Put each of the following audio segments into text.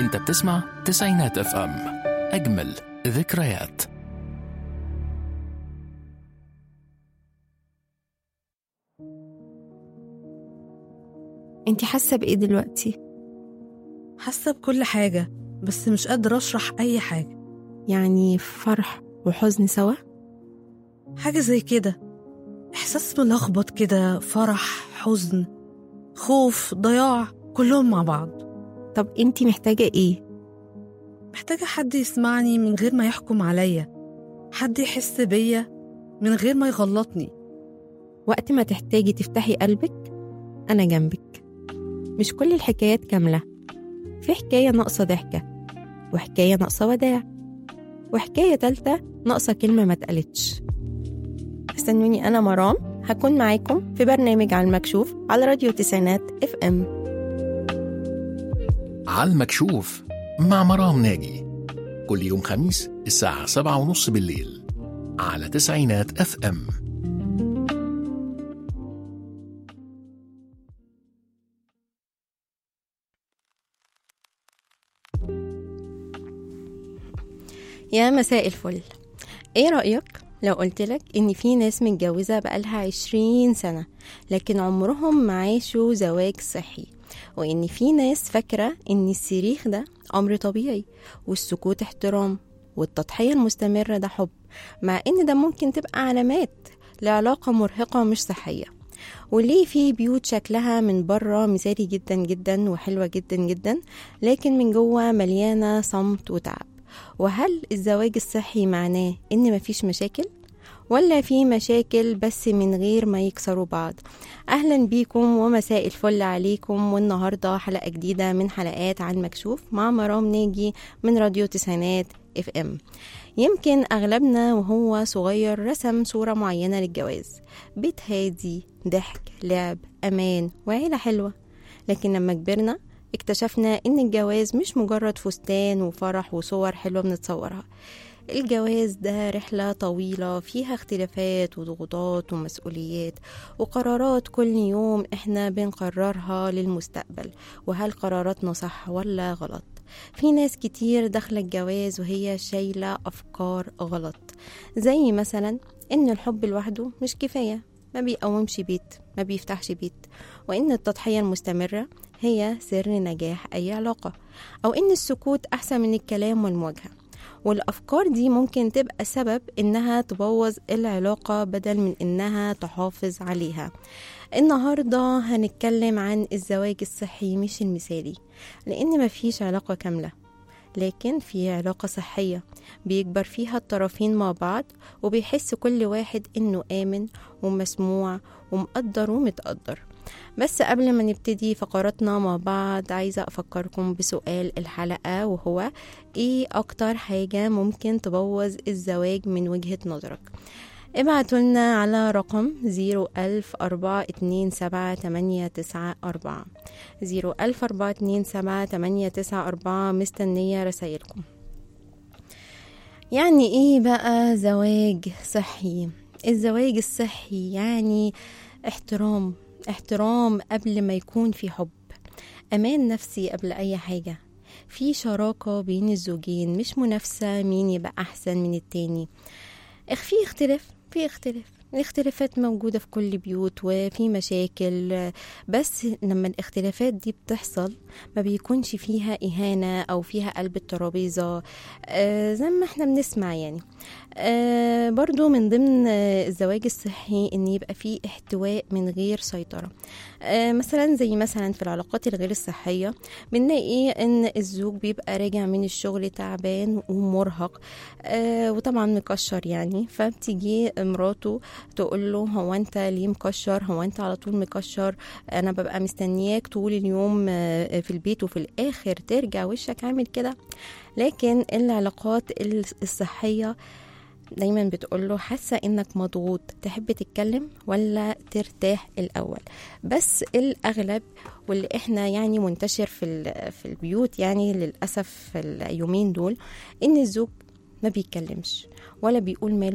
انت بتسمع تسعينات اف ام اجمل ذكريات انتي حاسة بإيه دلوقتي؟ حاسة بكل حاجة بس مش قادرة أشرح أي حاجة يعني فرح وحزن سوا؟ حاجة زي كده إحساس ملخبط كده فرح حزن خوف ضياع كلهم مع بعض طب انتي محتاجة ايه؟ محتاجة حد يسمعني من غير ما يحكم عليا حد يحس بيا من غير ما يغلطني وقت ما تحتاجي تفتحي قلبك أنا جنبك مش كل الحكايات كاملة في حكاية ناقصة ضحكة وحكاية ناقصة وداع وحكاية تالتة ناقصة كلمة ما اتقالتش استنوني أنا مرام هكون معاكم في برنامج على المكشوف على راديو تسعينات اف ام على المكشوف مع مرام ناجي كل يوم خميس الساعة سبعة ونص بالليل على تسعينات اف ام يا مساء الفل ايه رأيك لو قلتلك ان في ناس متجوزة بقالها عشرين سنة لكن عمرهم ما عاشوا زواج صحي وان في ناس فاكرة ان الصريخ ده امر طبيعي والسكوت احترام والتضحية المستمرة ده حب مع ان ده ممكن تبقى علامات لعلاقة مرهقة مش صحية وليه في بيوت شكلها من بره مثالي جدا جدا وحلوة جدا جدا لكن من جوه مليانة صمت وتعب وهل الزواج الصحي معناه ان مفيش مشاكل ولا في مشاكل بس من غير ما يكسروا بعض اهلا بيكم ومساء الفل عليكم والنهارده حلقه جديده من حلقات عن مكشوف مع مرام ناجي من راديو تسعينات اف ام يمكن اغلبنا وهو صغير رسم صوره معينه للجواز بيت هادي ضحك لعب امان وعيله حلوه لكن لما كبرنا اكتشفنا ان الجواز مش مجرد فستان وفرح وصور حلوه بنتصورها الجواز ده رحلة طويلة فيها اختلافات وضغوطات ومسؤوليات وقرارات كل يوم احنا بنقررها للمستقبل وهل قراراتنا صح ولا غلط في ناس كتير داخلة الجواز وهي شايلة أفكار غلط زي مثلا إن الحب لوحده مش كفاية ما بيقومش بيت ما بيفتحش بيت وإن التضحية المستمرة هي سر نجاح أي علاقة أو إن السكوت أحسن من الكلام والمواجهة والأفكار دي ممكن تبقى سبب إنها تبوظ العلاقة بدل من إنها تحافظ عليها النهاردة هنتكلم عن الزواج الصحي مش المثالي لأن مفيش علاقة كاملة لكن في علاقة صحية بيكبر فيها الطرفين مع بعض وبيحس كل واحد إنه آمن ومسموع ومقدر ومتقدر بس قبل ما نبتدي فقراتنا مع بعض عايزة أفكركم بسؤال الحلقة وهو إيه أكتر حاجة ممكن تبوظ الزواج من وجهة نظرك ابعتولنا على رقم زيرو ألف أربعة اتنين سبعة تمانية تسعة أربعة زيرو ألف أربعة اتنين سبعة تمانية تسعة أربعة مستنية رسايلكم يعني إيه بقى زواج صحي الزواج الصحي يعني احترام احترام قبل ما يكون في حب امان نفسي قبل اي حاجه في شراكه بين الزوجين مش منافسه مين يبقى احسن من التاني اخ في اختلاف في اختلاف الاختلافات موجودة في كل بيوت وفي مشاكل بس لما الاختلافات دي بتحصل ما بيكونش فيها إهانة أو فيها قلب الترابيزة آه زي ما احنا بنسمع يعني آه برضو من ضمن آه الزواج الصحي ان يبقى فيه احتواء من غير سيطرة آه مثلا زي مثلا في العلاقات الغير الصحية بنلاقي ان الزوج بيبقى راجع من الشغل تعبان ومرهق آه وطبعا مكشر يعني فبتيجي مراته تقول له هو انت ليه مكشر هو انت على طول مكشر انا ببقى مستنياك طول اليوم آه في البيت وفي الاخر ترجع وشك عامل كده لكن العلاقات الصحيه دايما بتقوله حاسة انك مضغوط تحب تتكلم ولا ترتاح الاول بس الاغلب واللي احنا يعني منتشر في في البيوت يعني للاسف في اليومين دول ان الزوج ما بيتكلمش ولا بيقول ماله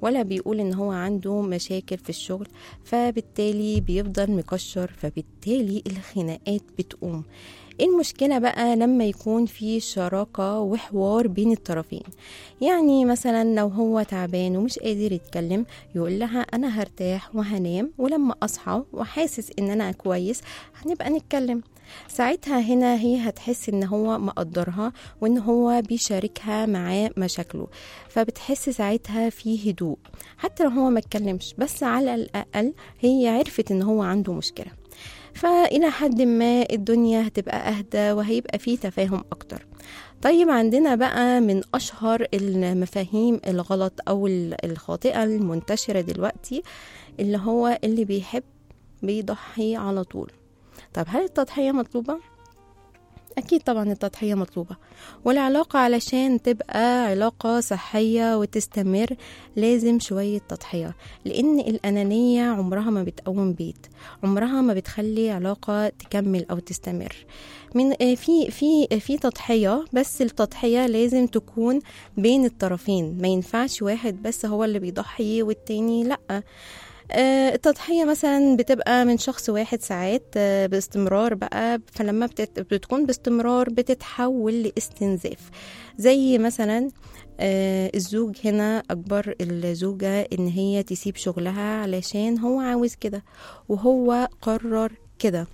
ولا بيقول ان هو عنده مشاكل في الشغل فبالتالي بيفضل مكشر فبالتالي الخناقات بتقوم ايه المشكلة بقى لما يكون في شراكة وحوار بين الطرفين يعني مثلا لو هو تعبان ومش قادر يتكلم يقول لها انا هرتاح وهنام ولما اصحى وحاسس ان انا كويس هنبقى نتكلم ساعتها هنا هي هتحس ان هو مقدرها وان هو بيشاركها معاه مشاكله فبتحس ساعتها في هدوء حتى لو هو ما اتكلمش بس على الاقل هي عرفت ان هو عنده مشكله فإلى حد ما الدنيا هتبقى أهدى وهيبقى فيه تفاهم أكتر طيب عندنا بقى من أشهر المفاهيم الغلط أو الخاطئة المنتشرة دلوقتي اللي هو اللي بيحب بيضحي على طول طب هل التضحية مطلوبة؟ أكيد طبعا التضحية مطلوبة والعلاقة علشان تبقى علاقة صحية وتستمر لازم شوية تضحية لأن الأنانية عمرها ما بتقوم بيت عمرها ما بتخلي علاقة تكمل أو تستمر من في في في تضحية بس التضحية لازم تكون بين الطرفين ما ينفعش واحد بس هو اللي بيضحي والتاني لأ التضحية مثلا بتبقى من شخص واحد ساعات باستمرار بقى فلما بتكون باستمرار بتتحول لاستنزاف زي مثلا الزوج هنا أجبر الزوجة إن هي تسيب شغلها علشان هو عاوز كده وهو قرر كده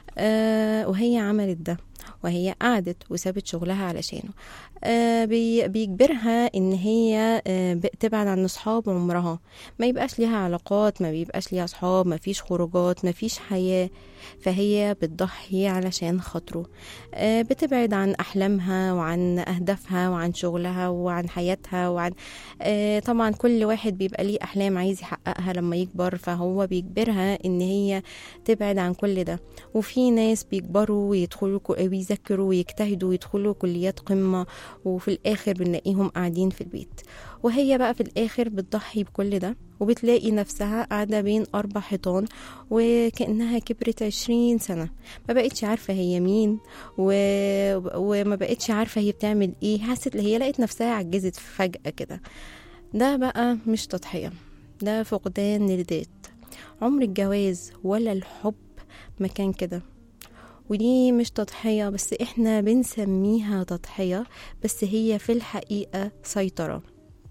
وهي عملت ده وهي قعدت وسابت شغلها علشانه آه بيجبرها ان هي آه تبعد عن اصحاب عمرها ما يبقاش ليها علاقات ما بيبقاش ليها اصحاب ما فيش خروجات ما فيش حياة فهي بتضحي علشان خاطره آه بتبعد عن احلامها وعن اهدافها وعن شغلها وعن حياتها وعن طبعا كل واحد بيبقى ليه احلام عايز يحققها لما يكبر فهو بيجبرها ان هي تبعد عن كل ده وفي ناس بيكبروا ويدخلوا ويذاكروا ويجتهدوا ويدخلوا كليات قمة وفي الآخر بنلاقيهم قاعدين في البيت وهي بقى في الآخر بتضحي بكل ده وبتلاقي نفسها قاعدة بين أربع حيطان وكأنها كبرت عشرين سنة ما بقتش عارفة هي مين و... وما بقتش عارفة هي بتعمل ايه حست هي لقيت نفسها عجزت فجأة كده ده بقى مش تضحية ده فقدان للذات عمر الجواز ولا الحب ما كان كده ودي مش تضحية بس احنا بنسميها تضحية بس هي في الحقيقة سيطرة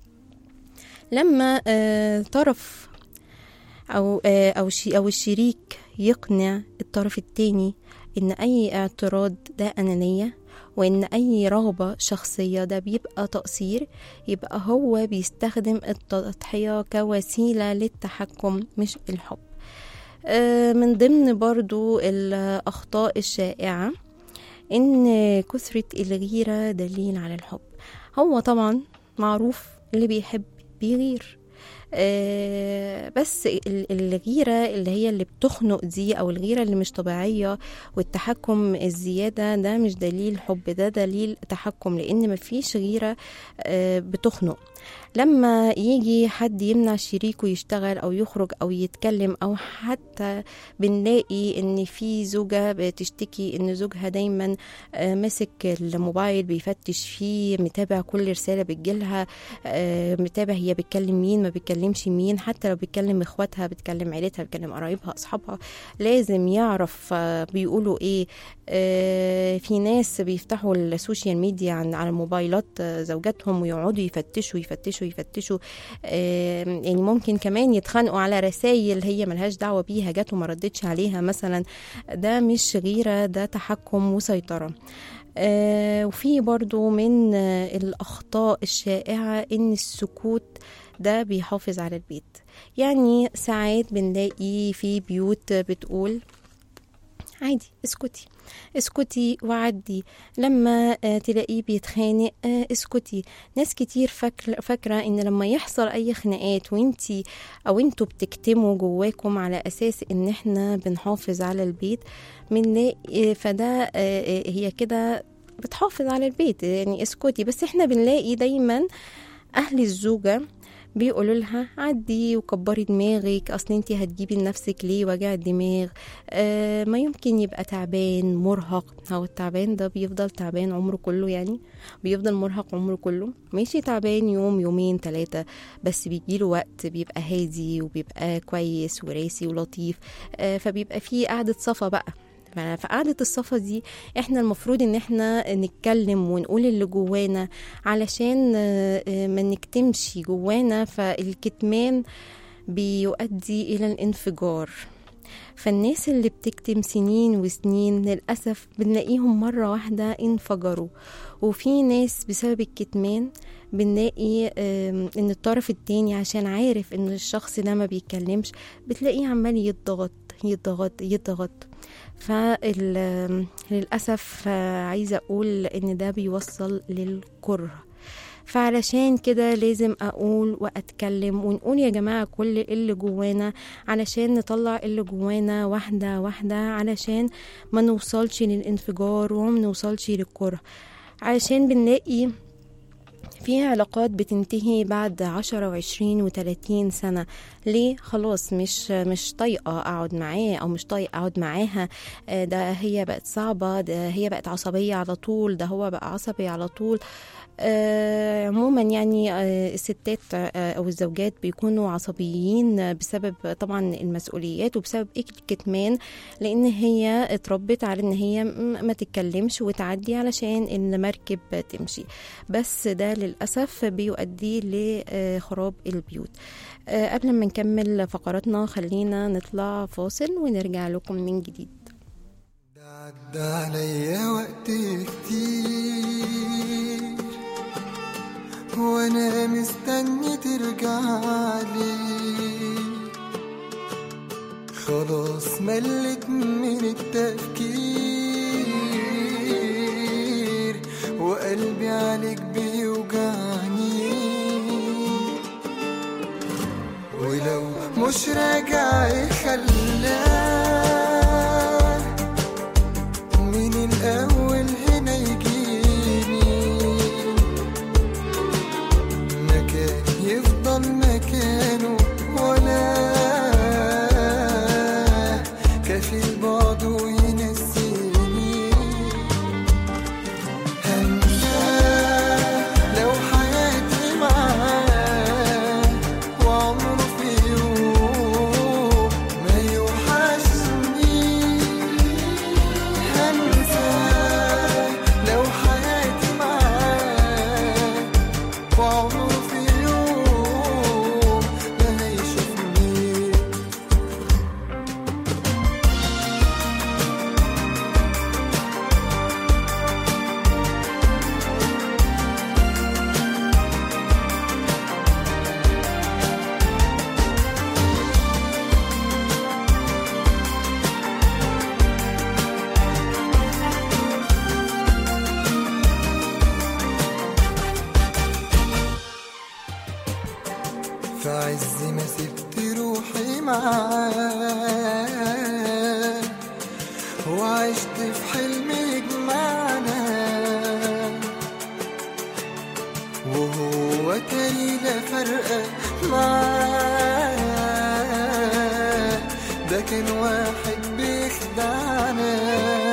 لما آه طرف أو آه أو شي أو الشريك يقنع الطرف التاني إن أي اعتراض ده أنانية وإن أي رغبة شخصية ده بيبقى تقصير يبقى هو بيستخدم التضحية كوسيلة للتحكم مش الحب من ضمن برضو الأخطاء الشائعة إن كثرة الغيرة دليل على الحب هو طبعا معروف اللي بيحب بيغير بس الغيرة اللي هي اللي بتخنق دي أو الغيرة اللي مش طبيعية والتحكم الزيادة ده مش دليل حب ده دليل تحكم لأن مفيش غيرة بتخنق لما يجي حد يمنع شريكه يشتغل او يخرج او يتكلم او حتى بنلاقي ان في زوجة بتشتكي ان زوجها دايما ماسك الموبايل بيفتش فيه متابع كل رسالة بتجيلها متابع هي بتكلم مين ما بتكلمش مين حتى لو بتكلم اخواتها بتكلم عيلتها بتكلم قرايبها اصحابها لازم يعرف بيقولوا ايه في ناس بيفتحوا السوشيال ميديا على الموبايلات زوجاتهم ويقعدوا يفتشوا يفتشوا يفتشوا يعني ممكن كمان يتخانقوا على رسائل هي ملهاش دعوة بيها جات وما ردتش عليها مثلا ده مش غيرة ده تحكم وسيطرة آه وفي برضو من آه الأخطاء الشائعة إن السكوت ده بيحافظ على البيت يعني ساعات بنلاقي في بيوت بتقول عادي اسكتي اسكتي وعدي لما تلاقيه بيتخانق اسكتي ناس كتير فاكرة فاكرة ان لما يحصل اي خناقات وانتي او انتوا بتكتموا جواكم على اساس ان احنا بنحافظ على البيت بنلاقي فده هي كده بتحافظ على البيت يعني اسكتي بس احنا بنلاقي دايما اهل الزوجة بيقولوا لها عدي وكبري دماغك اصل انت هتجيبي لنفسك ليه وجع الدماغ آه ما يمكن يبقى تعبان مرهق هو التعبان ده بيفضل تعبان عمره كله يعني بيفضل مرهق عمره كله ماشي تعبان يوم يومين ثلاثة بس بيجيله وقت بيبقى هادي وبيبقى كويس وراسي ولطيف آه فبيبقى فيه قعدة صفا بقى ف- فقعدة الصفا دي احنا المفروض ان احنا نتكلم ونقول اللي جوانا علشان آه، آه، ما نكتمش جوانا فالكتمان بيؤدي الى الانفجار فالناس اللي بتكتم سنين وسنين للأسف بنلاقيهم مرة واحدة انفجروا وفي ناس بسبب الكتمان بنلاقي آم، ان الطرف التاني عشان عارف ان الشخص ده ما بيتكلمش بتلاقيه عمال يضغط يضغط يضغط فللأسف عايزة أقول إن ده بيوصل للكره فعلشان كده لازم أقول وأتكلم ونقول يا جماعة كل اللي جوانا علشان نطلع اللي جوانا واحدة واحدة علشان ما نوصلش للانفجار وما نوصلش للكره علشان بنلاقي في علاقات بتنتهي بعد عشرة وعشرين وتلاتين سنة ليه خلاص مش مش طايقة أقعد معاه أو مش طايقة أقعد معاها آه، ده هي بقت صعبة ده هي بقت عصبية على طول ده هو بقى عصبي على طول آه، عموما يعني آه، الستات آه، او الزوجات بيكونوا عصبيين بسبب طبعا المسؤوليات وبسبب الكتمان لان هي اتربت على ان هي م- ما تتكلمش وتعدي علشان المركب تمشي بس ده للاسف بيؤدي لخراب البيوت آه، قبل ما نكمل فقراتنا خلينا نطلع فاصل ونرجع لكم من جديد ده عدى عليا وقت كتير وانا مستني ترجعلي خلاص ملت من التفكير وقلبي عليك بيوجعني ولو مش راجع يخلاه من الأول هنا يجيني مكان يفضل مكانه ولا كفيل بعضه ينسيني هنساه لو حياتي معاه وعمره في يوم ما يوحشني هنساه لو حياتي معاه وعمره في يوم ما هيشوفني في عز ما سبت روحي معاه وعشت في حلم يجمعنا وهو تاني لا فرق معاه ده كان واحد بيخدعنا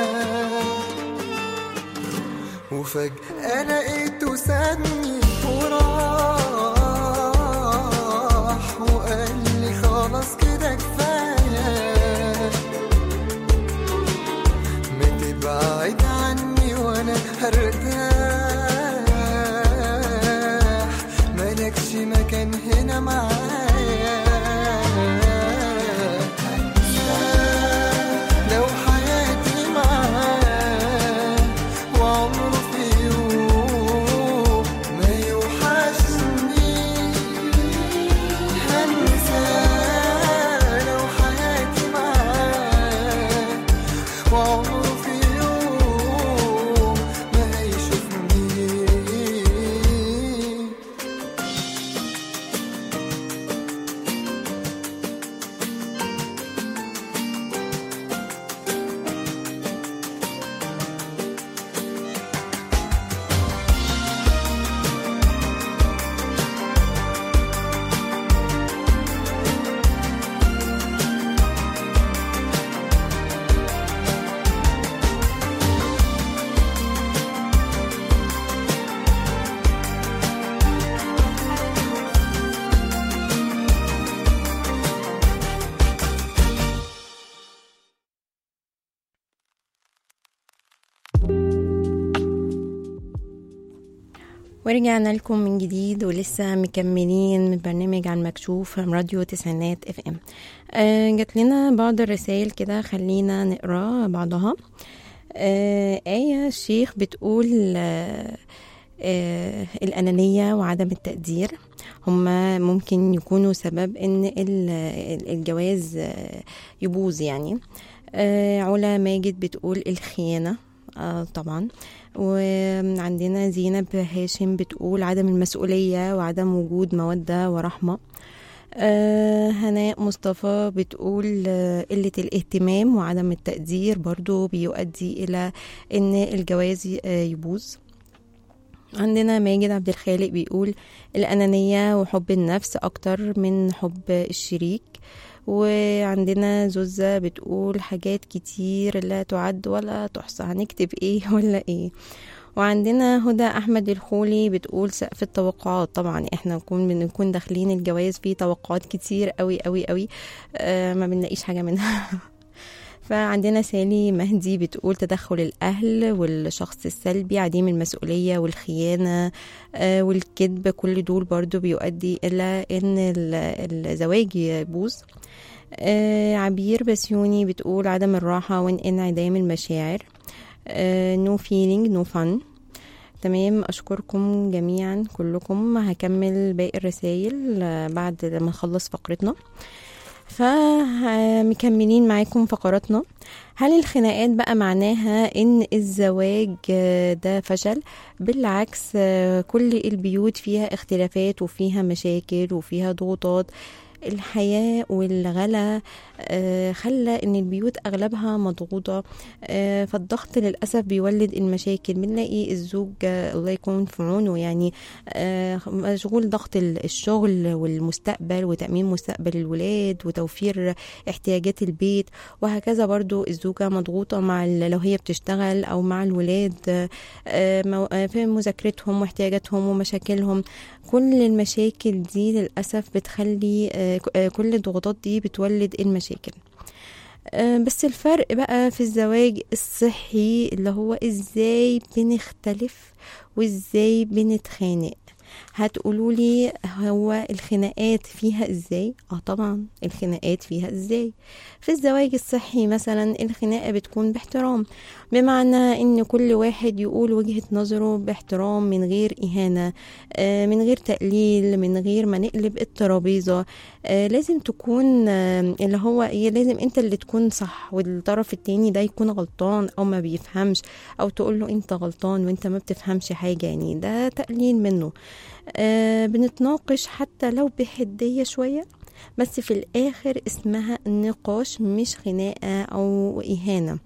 وفجأة لقيته سابني وراح وقال لي خلاص كده كفاية ما تبعد عني وانا هرتاح مالكش مكان هنا معايا لو حياتي معاه وعمره في يوم ما ورجعنا لكم من جديد ولسه مكملين من برنامج عن مكشوف من راديو تسعينات اف ام آه جات لنا بعض الرسائل كده خلينا نقرا بعضها آه آية الشيخ بتقول آه آه الأنانية وعدم التقدير هما ممكن يكونوا سبب إن ال- ال- الجواز آه، يبوظ يعني آه علا ماجد بتقول الخيانة آه طبعا وعندنا زينب هاشم بتقول عدم المسؤولية وعدم وجود مودة ورحمة آه هناء مصطفى بتقول آه، قلة الاهتمام وعدم التقدير برضو بيؤدي إلى إن الجواز ي- آه، يبوظ عندنا ماجد عبد الخالق بيقول الأنانية وحب النفس أكتر من حب الشريك وعندنا زوزة بتقول حاجات كتير لا تعد ولا تحصى هنكتب ايه ولا ايه وعندنا هدى احمد الخولي بتقول سقف التوقعات طبعا احنا نكون بنكون داخلين الجواز في توقعات كتير قوي قوي قوي آه ما بنلاقيش حاجه منها فعندنا سالي مهدي بتقول تدخل الأهل والشخص السلبي عديم المسؤولية والخيانة آه، والكذب كل دول برضو بيؤدي إلى إن ال- الزواج يبوظ آه، عبير بسيوني بتقول عدم الراحة وانعدام المشاعر نو فيلينج نو فن تمام أشكركم جميعا كلكم هكمل باقي الرسايل آه، بعد لما نخلص فقرتنا فمكملين معاكم فقراتنا هل الخناقات بقى معناها ان الزواج آه، ده فشل بالعكس آه، كل البيوت فيها اختلافات وفيها مشاكل وفيها ضغوطات الحياة والغلا آه، خلى ان البيوت اغلبها مضغوطة آه، فالضغط للأسف بيولد المشاكل بنلاقي الزوج آه، الله يكون في عونه يعني آه، مشغول ضغط ال- الشغل والمستقبل وتأمين مستقبل الولاد وتوفير احتياجات البيت وهكذا برضو الزوجة مضغوطة مع ال- لو هي بتشتغل أو مع الولاد آه، مو- آه، في مذاكرتهم واحتياجاتهم ومشاكلهم كل المشاكل دي للأسف بتخلي آه، ك- آه، كل الضغوطات دي بتولد المشاكل آه، بس الفرق بقى في الزواج الصحي اللي هو ازاي بنختلف وازاي بنتخانق هتقولوا لي هو الخناقات فيها ازاي اه طبعا الخناقات فيها ازاي في الزواج الصحي مثلا الخناقه بتكون باحترام بمعنى ان كل واحد يقول وجهه نظره باحترام من غير اهانه آه، من غير تقليل من غير ما نقلب الترابيزه آه، لازم تكون آه، اللي هو ايه لازم انت اللي تكون صح والطرف التاني ده يكون غلطان او ما بيفهمش او تقول له انت غلطان وانت ما بتفهمش حاجه يعني ده تقليل منه آه بنتناقش حتى لو بحديه شويه بس في الاخر اسمها نقاش مش خناقه او اهانه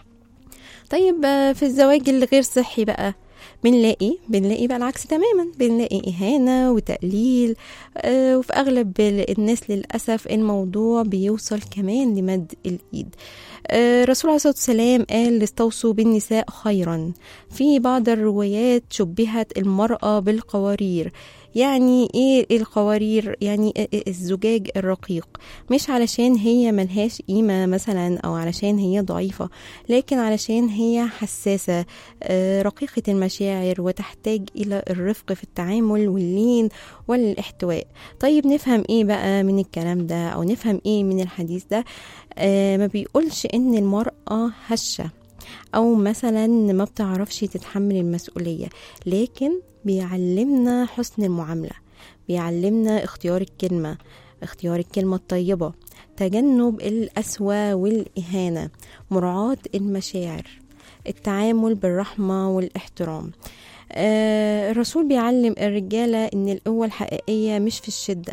طيب آه، في الزواج الغير صحي بقى بنلاقي بنلاقي بقى العكس تماما بنلاقي إهانة وتقليل آه، وفي أغلب ال- الناس للأسف الموضوع بيوصل كمان لمد الإيد آه، الرسول عليه الصلاة والسلام قال استوصوا بالنساء خيرا في بعض الروايات شبهت المرأة بالقوارير يعني ايه القوارير يعني إيه- إيه الزجاج الرقيق مش علشان هي ملهاش قيمة مثلا او علشان هي ضعيفة لكن علشان هي حساسة آه، رقيقة المشاعر وتحتاج الى الرفق في التعامل واللين والاحتواء طيب نفهم ايه بقى من الكلام ده او نفهم ايه من الحديث ده آه ما بيقولش ان المرأة هشة او مثلا ما بتعرفش تتحمل المسؤولية لكن بيعلمنا حسن المعاملة بيعلمنا اختيار الكلمة اختيار الكلمة الطيبة تجنب القسوة والإهانة مراعاة المشاعر التعامل بالرحمة والاحترام آه الرسول بيعلم الرجالة ان القوة الحقيقية مش في الشدة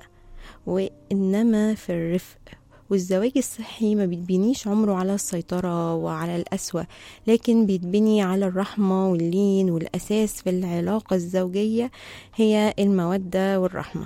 وإنما في الرفق والزواج الصحي ما بيتبنيش عمره على السيطرة وعلى القسوة لكن بيتبني على الرحمة واللين والأساس في العلاقة الزوجية هي المودة والرحمة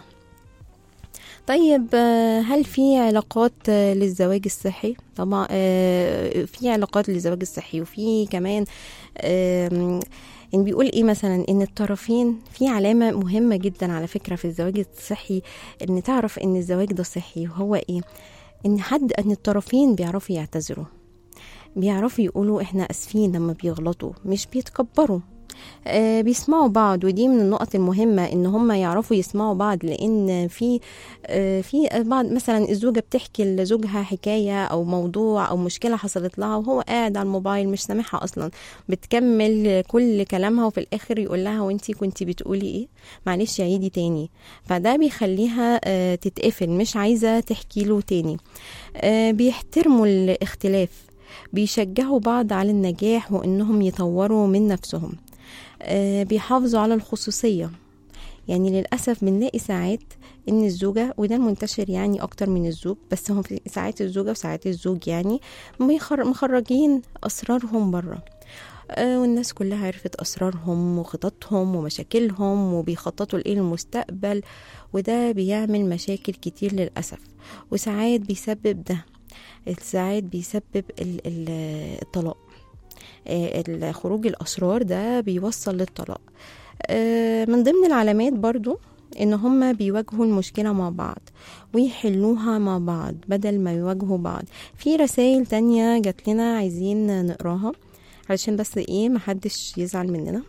طيب آه، هل في علاقات آه، للزواج الصحي طبعا آه، في علاقات للزواج الصحي وفي كمان آم، يعني بيقول ايه مثلا ان الطرفين في علامه مهمه جدا على فكره في الزواج الصحي ان تعرف ان الزواج ده صحي وهو ايه ان حد ان الطرفين بيعرفوا يعتذروا بيعرفوا يقولوا احنا اسفين لما بيغلطوا مش بيتكبروا آه، بيسمعوا بعض ودي من النقط المهمة ان هم يعرفوا يسمعوا بعض لان في آه، في بعض مثلا الزوجة بتحكي لزوجها حكاية او موضوع او مشكلة حصلت لها وهو قاعد على الموبايل مش سامعها اصلا بتكمل كل كلامها وفي الاخر يقول لها وانتي كنتي بتقولي ايه معلش عيدي تاني فده بيخليها آه، تتقفل مش عايزة تحكي له تاني آه، بيحترموا الاختلاف بيشجعوا بعض على النجاح وانهم يطوروا من نفسهم آه، بيحافظوا على الخصوصية يعني للأسف بنلاقي ساعات إن الزوجة وده المنتشر يعني أكتر من الزوج بس هم في ساعات الزوجة وساعات الزوج يعني بيخر- مخرجين أسرارهم بره آه، والناس كلها عرفت أسرارهم وخططهم ومشاكلهم وبيخططوا لإيه المستقبل وده بيعمل مشاكل كتير للأسف وساعات بيسبب ده ساعات بيسبب ال- ال- الطلاق آه، ال- خروج الأسرار ده بيوصل للطلاق آه، من ضمن العلامات برضو ان هما بيواجهوا المشكلة مع بعض ويحلوها مع بعض بدل ما يواجهوا بعض في رسائل تانية جات لنا عايزين نقراها علشان بس ايه محدش يزعل مننا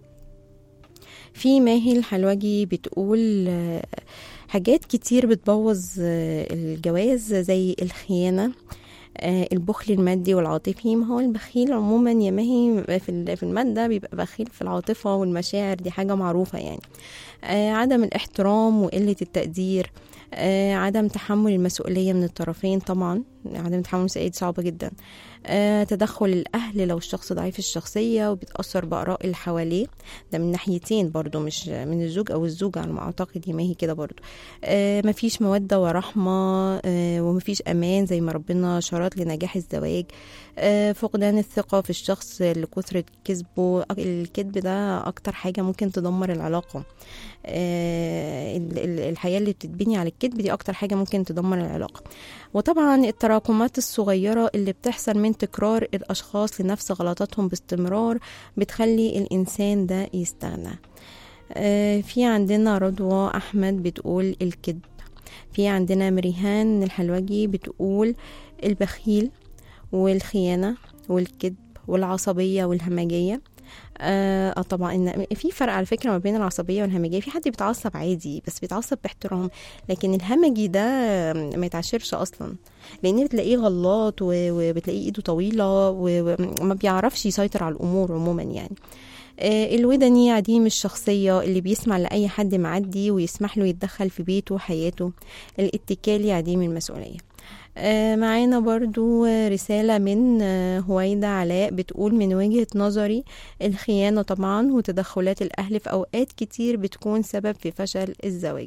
في ماهي الحلوجي بتقول آه، حاجات كتير بتبوظ آه، الجواز زي الخيانة آه، البخل المادي والعاطفي ما هو البخيل عموما يا ماهي في ال- في المادة بيبقى بخيل في العاطفة والمشاعر دي حاجة معروفة يعني آه، عدم الاحترام وقلة التقدير آه، عدم تحمل المسؤولية من الطرفين طبعا عدم تحمل المسؤولية دي صعبة جدا آه، تدخل الأهل لو الشخص ضعيف الشخصية وبيتأثر بآراء اللي حواليه ده من ناحيتين برضو مش من الزوج أو الزوجة على ما أعتقد يا ماهي كده برضو آه، مفيش مودة ورحمة آه، ومفيش أمان زي ما ربنا شرط لنجاح الزواج آه، فقدان الثقة في الشخص لكثرة كذبه الكذب ده أكتر حاجة ممكن تدمر العلاقة آه، ال- ال- الحياة اللي بتتبني على الكذب دي أكتر حاجة ممكن تدمر العلاقة وطبعا التراكمات الصغيرة اللي بتحصل من تكرار الأشخاص لنفس غلطاتهم باستمرار بتخلي الإنسان ده يستغنى آه، في عندنا رضوى أحمد بتقول الكذب في عندنا مريهان الحلوجي بتقول البخيل والخيانة والكذب والعصبية والهمجية آه آه طبعا ان في فرق على فكره ما بين العصبيه والهمجيه في حد بيتعصب عادي بس بيتعصب باحترام لكن الهمجي ده ما يتعاشرش اصلا لان بتلاقيه غلاط و- وبتلاقيه ايده طويله و- وما بيعرفش يسيطر على الامور عموما يعني آه، الودني عديم الشخصية اللي بيسمع لأي حد معدي ويسمح له يتدخل في بيته وحياته الاتكالي عديم المسؤولية آه، معانا برضو رسالة من آه، هويدا علاء بتقول من وجهة نظري الخيانة طبعا وتدخلات الأهل في أوقات كتير بتكون سبب في فشل الزواج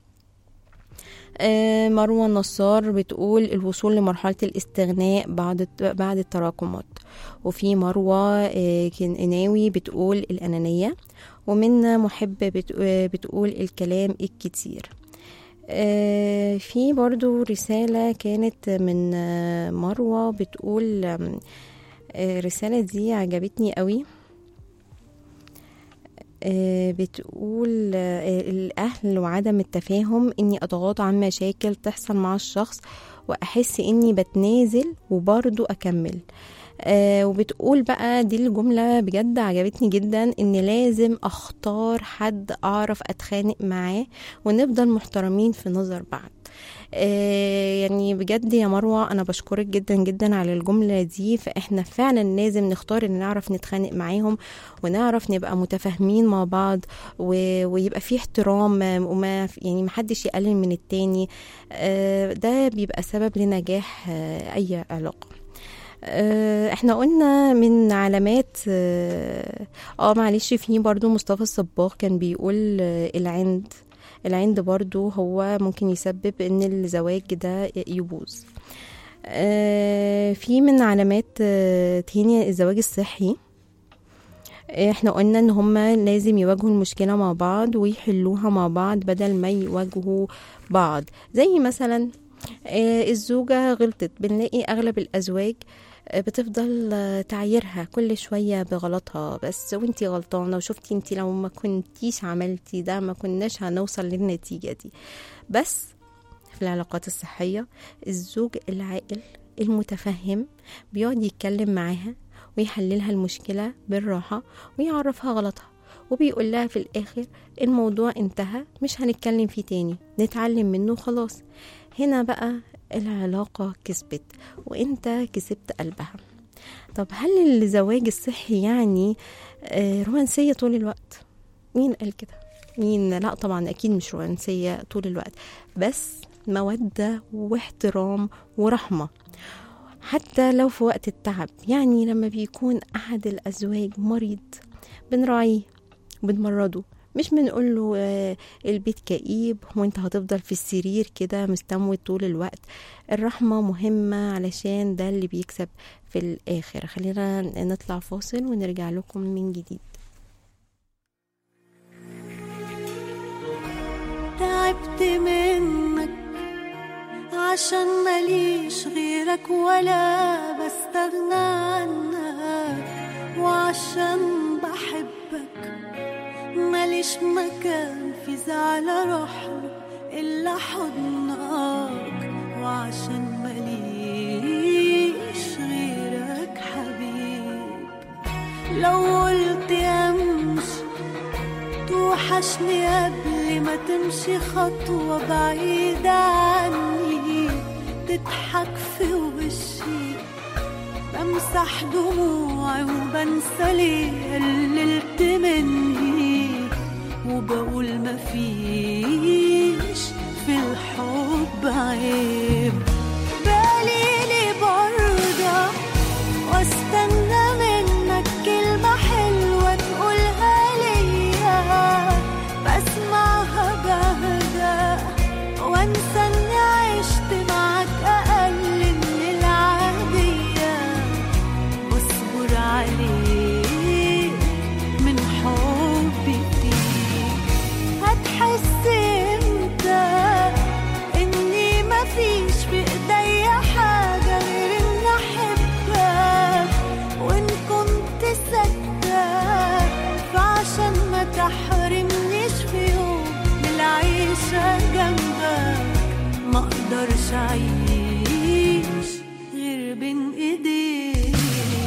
آه، مروة نصار بتقول الوصول لمرحلة الاستغناء بعد بعد التراكمات وفي مروة آه، كناوي بتقول الأنانية ومنا محب بت- آه، بتقول الكلام الكتير آه، في برضو رسالة كانت من آه، مروة بتقول آم، آه، الرسالة دي عجبتني قوي آه، بتقول آه، الأهل وعدم التفاهم إني أتغاضى عن مشاكل تحصل مع الشخص وأحس إني بتنازل وبرضو أكمل آه وبتقول بقى دي الجملة بجد عجبتني جدا إن لازم أختار حد أعرف أتخانق معاه ونفضل محترمين في نظر بعض آه يعني بجد يا مروة أنا بشكرك جدا جدا على الجملة دي فإحنا فعلا لازم نختار إن نعرف نتخانق معاهم ونعرف نبقى متفاهمين مع بعض و... ويبقى في احترام آه، وما يعني محدش يقلل من التاني آه ده بيبقى سبب لنجاح آه أي علاقة آه، احنا قلنا من علامات اه آه، معلش في برضو مصطفى الصباغ كان بيقول آه، العند العند برضو هو ممكن يسبب ان الزواج ده يبوظ آه، في من علامات آه، تانية الزواج الصحي آه، احنا قلنا ان هما لازم يواجهوا المشكلة مع بعض ويحلوها مع بعض بدل ما يواجهوا بعض زي مثلا آه، الزوجة غلطت بنلاقي أغلب الأزواج آه، بتفضل آه، تعايرها كل شوية بغلطها بس وانتي غلطانة وشفتي انتي لو ما كنتيش عملتي ده ما كناش هنوصل للنتيجة دي بس في العلاقات الصحية الزوج العاقل المتفهم بيقعد يتكلم معاها ويحللها المشكلة بالراحة ويعرفها غلطها وبيقول لها في الآخر الموضوع انتهى مش هنتكلم فيه تاني نتعلم منه خلاص هنا بقى العلاقة كسبت وانت كسبت قلبها طب هل الزواج الصحي يعني آه، رومانسية طول الوقت مين قال كده مين لا طبعا اكيد مش رومانسية طول الوقت بس مودة واحترام ورحمة حتى لو في وقت التعب يعني لما بيكون أحد الأزواج مريض بنراعيه بنمرضه مش بنقول له آه، البيت كئيب وانت هتفضل في السرير كده مستموت طول الوقت الرحمة مهمة علشان ده اللي بيكسب في الآخر خلينا نطلع فاصل ونرجع لكم من جديد تعبت منك عشان ماليش غيرك ولا بستغنى عنك وعشان بحبك ماليش مكان في زعل اروحله الا حضنك وعشان ماليش غيرك حبيب لو قلت امشي توحشني قبل ما تمشي خطوة بعيدة عني تضحك في وشي بمسح دموعي وبنسى ليه قللت مني وبقول مفيش في الحب عيب بالي برضه واستنى منك كلمة حلوة تقولها ليا بسمعها بهدى وانسى اني عشت معاك اقل من العادية واصبر عليك من حبي فيك هتحس امتى اني مفيش في ايديا حاجة غير ان احبك وان كنت صدق فعشان ما تحرمنيش في يوم من العيشة جنبك ما اقدرش اعيش غير بين ايديك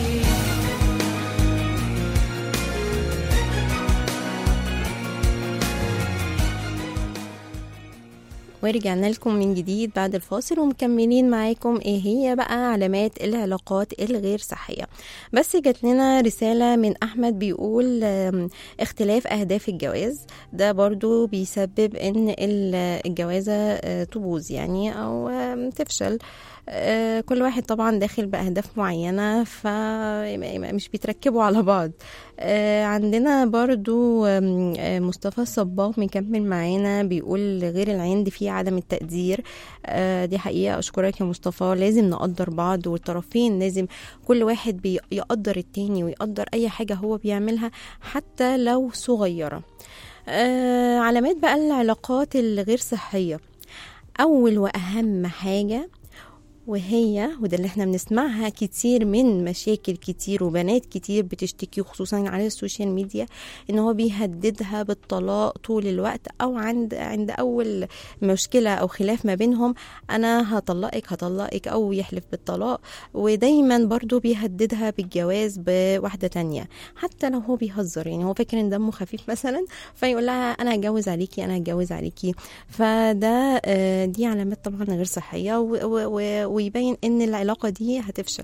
ورجعنا لكم من جديد بعد الفاصل ومكملين معاكم ايه هي بقى علامات العلاقات الغير صحية بس جات لنا رسالة من احمد بيقول آم، اختلاف اهداف الجواز ده برضو بيسبب ان ال- الجوازة آه، تبوظ يعني او آم، تفشل آه، كل واحد طبعا داخل بأهداف معينة فمش بيتركبوا على بعض آه، عندنا برضو آم، آه، مصطفى الصباغ مكمل معانا بيقول غير العند فيه عدم التقدير آه، دي حقيقة أشكرك يا مصطفى لازم نقدر بعض والطرفين لازم كل واحد بي- يقدر التاني ويقدر أي حاجة هو بيعملها حتى لو صغيرة آه، علامات بقى العلاقات الغير صحية أول وأهم حاجة وهي وده اللي احنا بنسمعها كتير من مشاكل كتير وبنات كتير بتشتكي خصوصا على السوشيال ميديا ان هو بيهددها بالطلاق طول الوقت او عند عند اول مشكله او خلاف ما بينهم انا هطلقك هطلقك او يحلف بالطلاق ودايما برضو بيهددها بالجواز بواحده تانية حتى لو هو بيهزر يعني هو فاكر ان دمه خفيف مثلا فيقول لها انا هتجوز عليكي انا هتجوز عليكي فده آه، دي علامات طبعا غير صحيه و- و- و- ويبين ان العلاقه دي هتفشل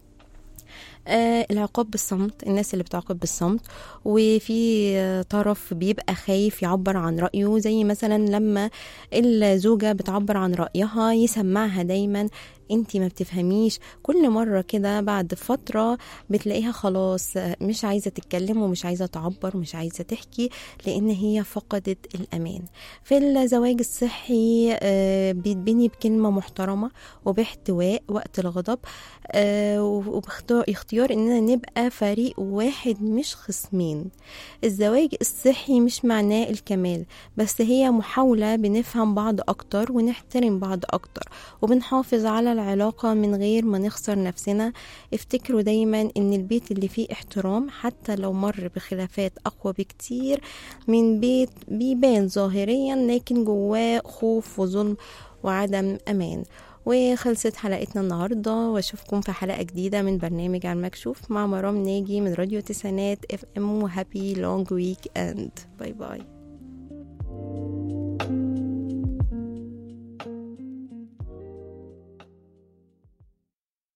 آه العقاب بالصمت الناس اللي بتعاقب بالصمت وفي آه، طرف بيبقى خايف يعبر عن رأيه زي مثلا لما الزوجة بتعبر عن رأيها يسمعها دايما انتي ما بتفهميش كل مرة كده بعد فترة بتلاقيها خلاص آه، مش عايزة تتكلم ومش عايزة تعبر ومش عايزة تحكي لان هي فقدت الامان في الزواج الصحي آه، بيتبني بكلمة محترمة وباحتواء وقت الغضب آه، وباختيار اختيار اننا نبقى فريق واحد مش خصمين الزواج الصحي مش معناه الكمال بس هي محاولة بنفهم بعض اكتر ونحترم بعض اكتر وبنحافظ على العلاقة من غير ما نخسر نفسنا افتكروا دايما ان البيت اللي فيه احترام حتى لو مر بخلافات اقوى بكتير من بيت بيبان ظاهريا لكن جواه خوف وظلم وعدم امان وخلصت حلقتنا النهاردة واشوفكم في حلقة جديدة من برنامج على المكشوف مع مرام ناجي من راديو تسعينات اف ام وهابي لونج ويك اند باي باي